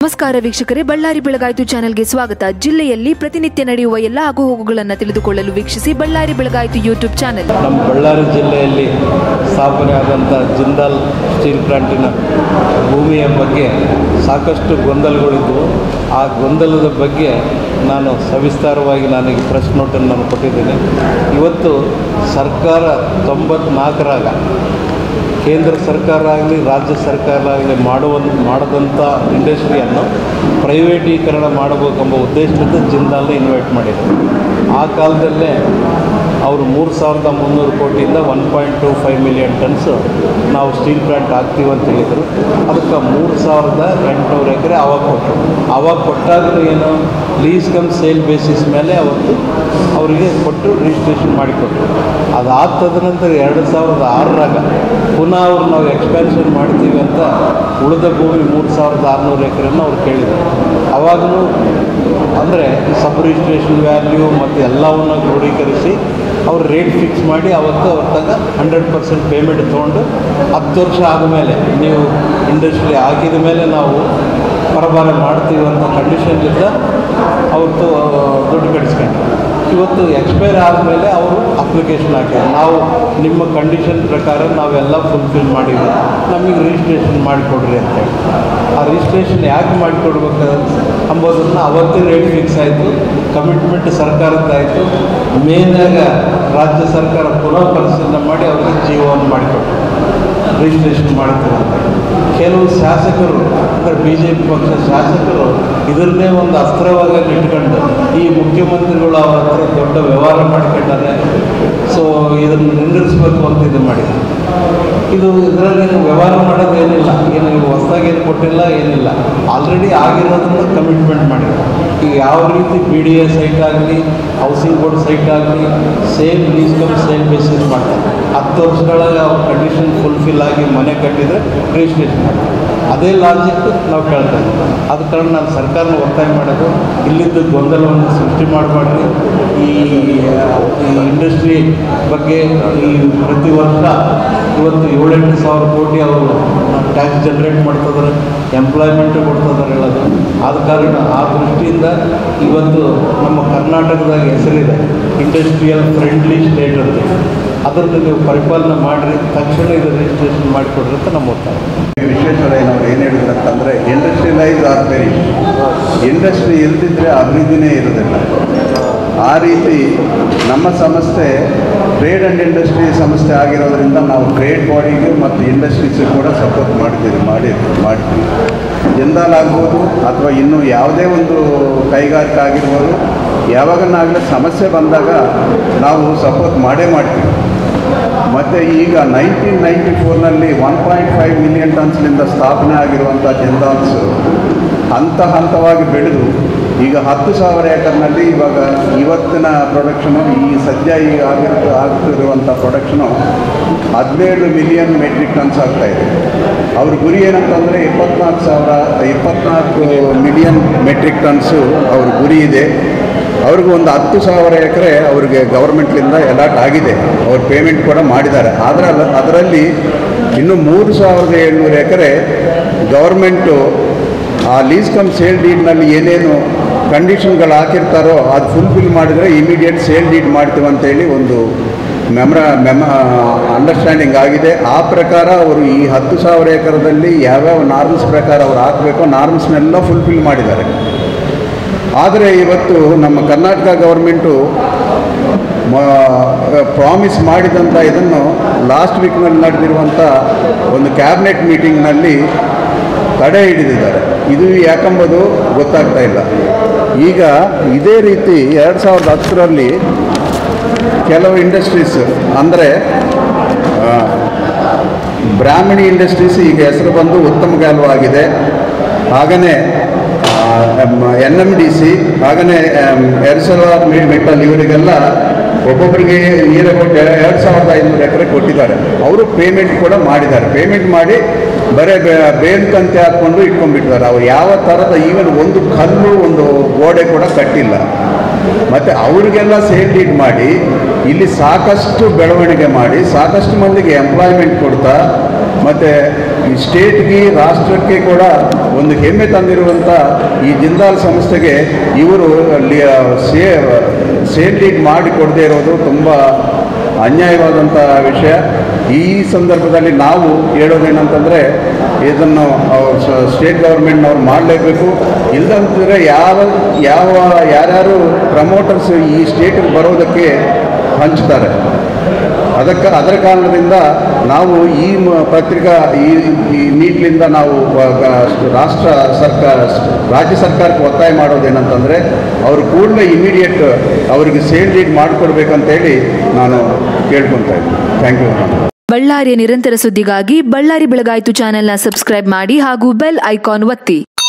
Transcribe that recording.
ನಮಸ್ಕಾರ ವೀಕ್ಷಕರೇ ಬಳ್ಳಾರಿ ಬೆಳಗಾಯಿತು ಚಾನೆಲ್ಗೆ ಸ್ವಾಗತ ಜಿಲ್ಲೆಯಲ್ಲಿ ಪ್ರತಿನಿತ್ಯ ನಡೆಯುವ ಎಲ್ಲ ಆಗುಹೋಗುಗಳನ್ನು ತಿಳಿದುಕೊಳ್ಳಲು ವೀಕ್ಷಿಸಿ ಬಳ್ಳಾರಿ ಬೆಳಗಾಯಿತು ಯೂಟ್ಯೂಬ್ ಚಾನೆಲ್ ನಮ್ಮ ಬಳ್ಳಾರಿ ಜಿಲ್ಲೆಯಲ್ಲಿ ಸ್ಥಾಪನೆ ಆದಂಥ ಜಿಂದಾಲ್ ಸ್ಟೀಲ್ ಪ್ಲಾಂಟಿನ ಭೂಮಿಯ ಬಗ್ಗೆ ಸಾಕಷ್ಟು ಗೊಂದಲಗಳಿದ್ದವು ಆ ಗೊಂದಲದ ಬಗ್ಗೆ ನಾನು ಸವಿಸ್ತಾರವಾಗಿ ನನಗೆ ಪ್ರೆಸ್ ನೋಟನ್ನು ನಾನು ಕೊಟ್ಟಿದ್ದೇನೆ ಇವತ್ತು ಸರ್ಕಾರ ತೊಂಬತ್ನಾಲ್ಕರಾಗ ಕೇಂದ್ರ ಸರ್ಕಾರ ಆಗಲಿ ರಾಜ್ಯ ಸರ್ಕಾರ ಆಗಲಿ ಮಾಡುವ ಮಾಡದಂಥ ಇಂಡಸ್ಟ್ರಿಯನ್ನು ಪ್ರೈವೇಟೀಕರಣ ಮಾಡಬೇಕೆಂಬ ಉದ್ದೇಶದಿಂದ ಜಿಂದಾಲ್ನ ಇನ್ವೈಟ್ ಮಾಡಿದರು ಆ ಕಾಲದಲ್ಲೇ ಅವರು ಮೂರು ಸಾವಿರದ ಮುನ್ನೂರು ಕೋಟಿಯಿಂದ one point two five million tons ನಾವು ಸ್ಟೀಲ್ ಪ್ಲಾಂಟ್ ಹಾಕ್ತೀವಿ ಅಂತ ಹೇಳಿದರು ಅದಕ್ಕೆ ಮೂರು ಸಾವಿರದ ಎಂಟುನೂರು ಎಕರೆ ಆವಾಗ ಕೊಟ್ಟರು ಆವಾಗ ಕೊಟ್ಟಾಗಲೂ ಏನು ಲೀಸ್ ಕಮ್ ಸೇಲ್ ಬೇಸಿಸ್ ಮೇಲೆ ಅವತ್ತು ಅವರಿಗೆ ಕೊಟ್ಟು ರಿಜಿಸ್ಟ್ರೇಷನ್ ಮಾಡಿಕೊಟ್ರು ಅದಾದ ತದನಂತರ ಎರಡು ಸಾವಿರದ ಆರರಾಗ ಪುನಃ ಅವ್ರು ನಾವು ಎಕ್ಸ್ಪ್ಯಾನ್ಷನ್ ಮಾಡ್ತೀವಿ ಅಂತ ಉಳಿದ ಭೂಮಿ ಮೂರು ಸಾವಿರದ ಆರುನೂರು ಎಕರೆಯನ್ನು ಅವ್ರು ಕೇಳಿದರು ಅವಾಗಲೂ ಅಂದರೆ ಸಬ್ ರಿಜಿಸ್ಟ್ರೇಷನ್ ವ್ಯಾಲ್ಯೂ ಮತ್ತು ಎಲ್ಲವನ್ನು ಕ್ರೋಢೀಕರಿಸಿ ಅವ್ರು ರೇಟ್ ಫಿಕ್ಸ್ ಮಾಡಿ ಅವತ್ತು ಅವ್ರ ತಗ ಹಂಡ್ರೆಡ್ ಪರ್ಸೆಂಟ್ ಪೇಮೆಂಟ್ ತೊಗೊಂಡು ಹತ್ತು ವರ್ಷ ಆದಮೇಲೆ ನೀವು ಇಂಡಸ್ಟ್ರಿ ಹಾಕಿದ ಮೇಲೆ ನಾವು ಪರಭಾರ ಮಾಡ್ತೀವಿ ಅಂತ ಕಂಡೀಷನ್ಲಿದ್ದ ಅವತ್ತು ದುಡ್ಡು ಕಟ್ಟಿಸ್ಕೊಂಡ್ರು ಇವತ್ತು ಎಕ್ಸ್ಪೈರ್ ಆದಮೇಲೆ ಅವರು ಅಪ್ಲಿಕೇಶನ್ ಹಾಕಿದ್ರು ನಾವು ನಿಮ್ಮ ಕಂಡೀಷನ್ ಪ್ರಕಾರ ನಾವೆಲ್ಲ ಫುಲ್ಫಿಲ್ ಮಾಡಿವಿ ನಮಗೆ ರಿಜಿಸ್ಟ್ರೇಷನ್ ಮಾಡಿಕೊಡ್ರಿ ಅಂತೇಳಿ ಆ ರಿಜಿಸ್ಟ್ರೇಷನ್ ಯಾಕೆ ಮಾಡಿಕೊಡ್ಬೇಕು ಅಂಬೋದನ್ನು ಅವತ್ತೇ ರೇಟ್ ಫಿಕ್ಸ್ ಆಯಿತು ಕಮಿಟ್ಮೆಂಟ್ ಸರ್ಕಾರದ್ದಾಯಿತು ಮೇನಾಗ ರಾಜ್ಯ ಸರ್ಕಾರ ಪುನಃ ಪರಿಶೀಲನೆ ಮಾಡಿ ಅವ್ರಿಗೆ ಜೀವವನ್ನು ಮಾಡಿಕೊಟ್ರು ರಿಜಿಸ್ಟ್ರೇಷನ್ ಮಾಡ್ತೀವಿ ಅಂತ ಕೆಲವು ಶಾಸಕರು ಅಂದರೆ ಬಿ ಜೆ ಪಿ ಪಕ್ಷ ಶಾಸಕರು ಇದನ್ನೇ ಒಂದು ಅಸ್ತ್ರವಾಗಿ ಇಟ್ಕೊಂಡು ಈ ಮುಖ್ಯಮಂತ್ರಿಗಳು ಅವ್ರ ಹತ್ರ ದೊಡ್ಡ ವ್ಯವಹಾರ ಮಾಡ್ಕೊಂಡಾರೆ ಸೊ ಇದನ್ನು ನಿಂದಿರಿಸ್ಬೇಕು ಅಂತ ಇದು ಮಾಡಿದ್ರು ಇದು ಇದರಲ್ಲಿ ವ್ಯವಹಾರ ಮಾಡೋದು ಏನಿಲ್ಲ ಏನು ಇವು ಹೊಸ್ದಾಗಿ ಏನು ಕೊಟ್ಟಿಲ್ಲ ಏನಿಲ್ಲ ಆಲ್ರೆಡಿ ಆಗಿರೋದನ್ನು ಕಮಿಟ್ಮೆಂಟ್ ಮಾಡಿದ್ರು ಈಗ ಯಾವ ರೀತಿ ಬಿ ಡಿ ಎ ಸೈಟ್ ಆಗಲಿ ಹೌಸಿಂಗ್ ಬೋರ್ಡ್ ಸೈಟ್ ಆಗಲಿ same lease cum same basis ಮಾಡ್ತಾರೆ ಹತ್ತು ವರ್ಷದೊಳಗೆ ಅವ್ರ ಕಂಡೀಷನ್ ಫುಲ್ಫಿಲ್ ಆಗಿ ಮನೆ ಕಟ್ಟಿದರೆ ರಿಜಿಸ್ಟ್ರೇಷನ್ ಮಾಡ್ತಾರೆ ಅದೇ ಲಾಜಿಕ್ ನಾವು ಕೇಳ್ತಾ ಇದ್ದೀವಿ ಆದ ಕಾರಣ ನಾನು ಸರ್ಕಾರನ ಒತ್ತಾಯ ಮಾಡೋದು ಇಲ್ಲಿದ್ದ ಗೊಂದಲವನ್ನು ಸೃಷ್ಟಿ ಮಾಡಬಾರ್ದು ಈ ಈ ಇಂಡಸ್ಟ್ರಿ ಬಗ್ಗೆ ಈ ಪ್ರತಿ ವರ್ಷ ಇವತ್ತು ಏಳೆಂಟು ಸಾವಿರ ಕೋಟಿ ಅವರು ಟ್ಯಾಕ್ಸ್ ಜನ್ರೇಟ್ ಮಾಡ್ತಿದ್ದಾರೆ ಎಂಪ್ಲಾಯ್ಮೆಂಟ್ ಕೊಡ್ತಿದ್ದಾರೆ ಹೇಳೋದು ಆದ ಕಾರಣ ಆ ದೃಷ್ಟಿಯಿಂದ ಇವತ್ತು ನಮ್ಮ ಕರ್ನಾಟಕದಾಗ ಹೆಸರಿದೆ ಇಂಡಸ್ಟ್ರಿಯಲ್ ಫ್ರೆಂಡ್ಲಿ ಸ್ಟೇಟ್ ಅಂತ ಅದನ್ನು ನೀವು ಪರಿಪಾಲನೆ ಮಾಡಿರಿ ತಕ್ಷಣ ಇದು ರಿಜಿಸ್ಟ್ರೇಷನ್ ಮಾಡಿಕೊಡ್ರಿ ಅಂತ ನಮ್ಮ ಒತ್ತಾಯ ವಿಶ್ವೇಶ್ವರಯ್ಯನವರು ಏನು ಹೇಳಿದ್ರು ಅಂತಂದರೆ ಇಂಡಸ್ಟ್ರಿಯಲೈಸ್ ಆರ್ ವೆರಿ ಇಂಡಸ್ಟ್ರಿ ಇಲ್ದಿದ್ರೆ ಅಭಿವೃದ್ಧಿನೇ ಇರೋದಿಲ್ಲ ಆ ರೀತಿ ನಮ್ಮ ಸಂಸ್ಥೆ ಟ್ರೇಡ್ ಆ್ಯಂಡ್ ಇಂಡಸ್ಟ್ರಿ ಸಂಸ್ಥೆ ಆಗಿರೋದ್ರಿಂದ ನಾವು ಟ್ರೇಡ್ ಬಾಡಿಗೆ ಮತ್ತು ಇಂಡಸ್ಟ್ರೀಸ್ಗೆ ಕೂಡ ಸಪೋರ್ಟ್ ಮಾಡ್ತೀವಿ ಮಾಡಿ ಮಾಡ್ತೀವಿ ಜಿಂದಾಲ್ ಆಗ್ಬೋದು ಅಥವಾ ಇನ್ನೂ ಯಾವುದೇ ಒಂದು ಕೈಗಾರಿಕೆ ಆಗಿರ್ಬೋದು ಯಾವಾಗನಾಗಲೇ ಸಮಸ್ಯೆ ಬಂದಾಗ ನಾವು ಸಪೋರ್ಟ್ ಮಾಡೇ ಮಾಡ್ತೀವಿ ಮತ್ತು ಈಗ ನೈನ್ಟೀನ್ ನೈಂಟಿ ಫೋರ್ನಲ್ಲಿ ಒನ್ ಪಾಯಿಂಟ್ ಫೈವ್ ಮಿಲಿಯನ್ ಟನ್ಸ್ನಿಂದ ಸ್ಥಾಪನೆ ಆಗಿರುವಂಥ ಜಿಂದಾಲ್ಸು ಹಂತ ಹಂತವಾಗಿ ಬೆಳೆದು ಈಗ ಹತ್ತು ಸಾವಿರ ಏಕರ್ನಲ್ಲಿ ಇವಾಗ ಇವತ್ತಿನ ಪ್ರೊಡಕ್ಷನು ಈ ಸದ್ಯ ಈಗ ಆಗಿರ್ತ ಆಗ್ತಿರುವಂಥ ಪ್ರೊಡಕ್ಷನು ಹದಿನೇಳು ಮಿಲಿಯನ್ ಮೆಟ್ರಿಕ್ ಟನ್ಸ್ ಆಗ್ತಾಯಿದೆ ಅವ್ರ ಗುರಿ ಏನಂತಂದರೆ ಇಪ್ಪತ್ನಾಲ್ಕು ಸಾವಿರ ಇಪ್ಪತ್ನಾಲ್ಕು ಮಿಲಿಯನ್ ಮೆಟ್ರಿಕ್ ಟನ್ಸು ಅವ್ರ ಗುರಿ ಇದೆ ಅವ್ರಿಗೆ ಒಂದು ಹತ್ತು ಸಾವಿರ ಎಕರೆ ಅವ್ರಿಗೆ ಗೌರ್ಮೆಂಟ್ಲಿಂದ ಅಲಾಟ್ ಆಗಿದೆ ಅವ್ರು ಪೇಮೆಂಟ್ ಕೂಡ ಮಾಡಿದ್ದಾರೆ ಆದರೆ ಅದರಲ್ಲಿ ಇನ್ನು ಮೂರು ಸಾವಿರದ ಏಳ್ನೂರು ಎಕರೆ ಗೌರ್ಮೆಂಟು ಆ ಲೀಸ್ ಕಮ್ ಸೇಲ್ ಡೀಡ್ನಲ್ಲಿ ಏನೇನು ಕಂಡೀಷನ್ಗಳು ಹಾಕಿರ್ತಾರೋ ಅದು ಫುಲ್ಫಿಲ್ ಮಾಡಿದರೆ ಇಮಿಡಿಯೇಟ್ ಸೇಲ್ ಡೀಡ್ ಮಾಡ್ತೀವಿ ಅಂತೇಳಿ ಒಂದು ಮೆಮ್ರ ಮೆಮ ಅಂಡರ್ಸ್ಟ್ಯಾಂಡಿಂಗ್ ಆಗಿದೆ ಆ ಪ್ರಕಾರ ಅವರು ಈ ಹತ್ತು ಸಾವಿರ ಎಕರದಲ್ಲಿ ಯಾವ್ಯಾವ ನಾರ್ಮ್ಸ್ ಪ್ರಕಾರ ಅವ್ರು ಹಾಕಬೇಕೋ ನಾರ್ಮ್ಸ್ನೆಲ್ಲ ಫುಲ್ಫಿಲ್ ಮಾಡಿದ್ದಾರೆ ಆದರೆ ಇವತ್ತು ನಮ್ಮ ಕರ್ನಾಟಕ ಗೌರ್ಮೆಂಟು ಪ್ರಾಮಿಸ್ ಮಾಡಿದಂಥ ಇದನ್ನು ಲಾಸ್ಟ್ ವೀಕ್ನಲ್ಲಿ ನಡೆದಿರುವಂಥ ಒಂದು ಕ್ಯಾಬಿನೆಟ್ ಮೀಟಿಂಗ್ನಲ್ಲಿ ತಡೆ ಹಿಡಿದಿದ್ದಾರೆ ಇದು ಯಾಕೆಂಬುದು ಗೊತ್ತಾಗ್ತಾ ಇಲ್ಲ ಈಗ ಇದೇ ರೀತಿ ಎರಡು ಸಾವಿರದ ಹತ್ತರಲ್ಲಿ ಕೆಲವು ಇಂಡಸ್ಟ್ರೀಸ್ ಅಂದರೆ ಬ್ರಾಹ್ಮಣಿ ಇಂಡಸ್ಟ್ರೀಸ್ ಈಗ ಹೆಸರು ಬಂದು ಉತ್ತಮ ಗಾಲ್ವ ಆಗಿದೆ ಹಾಗೆಯೇ ಎನ್ ಎಮ್ ಡಿ ಸಿ ಹಾಗೆಯೇ ಎರ್ಸಲ ಮೆಟಲ್ ಇವರಿಗೆಲ್ಲ ಒಬ್ಬೊಬ್ಬರಿಗೆ ನೀರು ಕೊಟ್ಟು ಎರಡು ಸಾವಿರದ ಐನೂರು ಎಕರೆ ಕೊಟ್ಟಿದ್ದಾರೆ ಅವರು ಪೇಮೆಂಟ್ ಕೂಡ ಮಾಡಿದ್ದಾರೆ ಪೇಮೆಂಟ್ ಮಾಡಿ ಬರೀ ಬೇಲ್ಕಂತೆ ಹಾಕ್ಕೊಂಡು ಇಟ್ಕೊಂಡ್ಬಿಟ್ಟಿದ್ದಾರೆ ಅವ್ರು ಯಾವ ಥರದ ಈವನ್ ಒಂದು ಕಲ್ಲು ಒಂದು ಗೋಡೆ ಕೂಡ ಕಟ್ಟಿಲ್ಲ ಮತ್ತು ಅವರಿಗೆಲ್ಲ ಸೇಲ್ ಡೀಡ್ ಮಾಡಿ ಇಲ್ಲಿ ಸಾಕಷ್ಟು ಬೆಳವಣಿಗೆ ಮಾಡಿ ಸಾಕಷ್ಟು ಮಂದಿಗೆ ಎಂಪ್ಲಾಯ್ಮೆಂಟ್ ಕೊಡ್ತಾ ಮತ್ತು ಈ ಸ್ಟೇಟ್ಗೆ ರಾಷ್ಟ್ರಕ್ಕೆ ಕೂಡ ಒಂದು ಹೆಮ್ಮೆ ತಂದಿರುವಂಥ ಈ ಜಿಂದಾಲ್ ಸಂಸ್ಥೆಗೆ ಇವರು ಅಲ್ಲಿ ಸೇ ಸೇಲ್ ಲೀಗ್ ಮಾಡಿ ಕೊಡದೇ ಇರೋದು ತುಂಬ ಅನ್ಯಾಯವಾದಂಥ ವಿಷಯ ಈ ಸಂದರ್ಭದಲ್ಲಿ ನಾವು ಹೇಳೋದೇನಂತಂದರೆ ಇದನ್ನು ಅವ್ರು ಸ- ಸ್ಟೇಟ್ ಗೌರ್ಮೆಂಟ್ನವ್ರು ಮಾಡಲೇಬೇಕು ಇಲ್ಲದಂತಂದರೆ ಯಾವ ಯಾವ ಯಾರ್ಯಾರು ಪ್ರಮೋಟರ್ಸ್ ಈ ಸ್ಟೇಟಿಗೆ ಬರೋದಕ್ಕೆ ಹಂಚ್ತಾರೆ ಅದಕ್ಕೆ ಅದರ ಕಾರಣದಿಂದ ನಾವು ಈ ಮ- ಪತ್ರಿಕಾ ಈ ಈ ನೀಟ್ಲಿಂದ ನಾವು ವ- ಗ- ರಾಷ್ಟ್ರ ಸರ್ಕಾರ ರಾಜ್ಯ ಸರ್ಕಾರಕ್ಕೆ ಒತ್ತಾಯ ಮಾಡೋದೇನಂತಂದರೆ ಅವರು ಕೂಡಲೇ ಇಮಿಡಿಯೇಟ್ ಅವರಿಗೆ ಸೇಲ್ ಲೀಡ್ ಮಾಡಿಕೊಡ್ಬೇಕಂತೇಳಿ ನಾನು ಕೇಳ್ಕೊತಾ ಇದ್ದೀನಿ ಥ್ಯಾಂಕ್ ಯು ಬಳ್ಳಾರಿಯ ನಿರಂತರ ಸುದ್ದಿಗಾಗಿ ಬಳ್ಳಾರಿ ಬೆಳಗಾಯಿತು ಚಾನೆಲ್ನ ಸಬ್ಸ್ಕ್ರೈಬ್ ಮಾಡಿ ಹಾಗೂ ಬೆಲ್ ಐಕಾನ್ ಒತ್ತಿ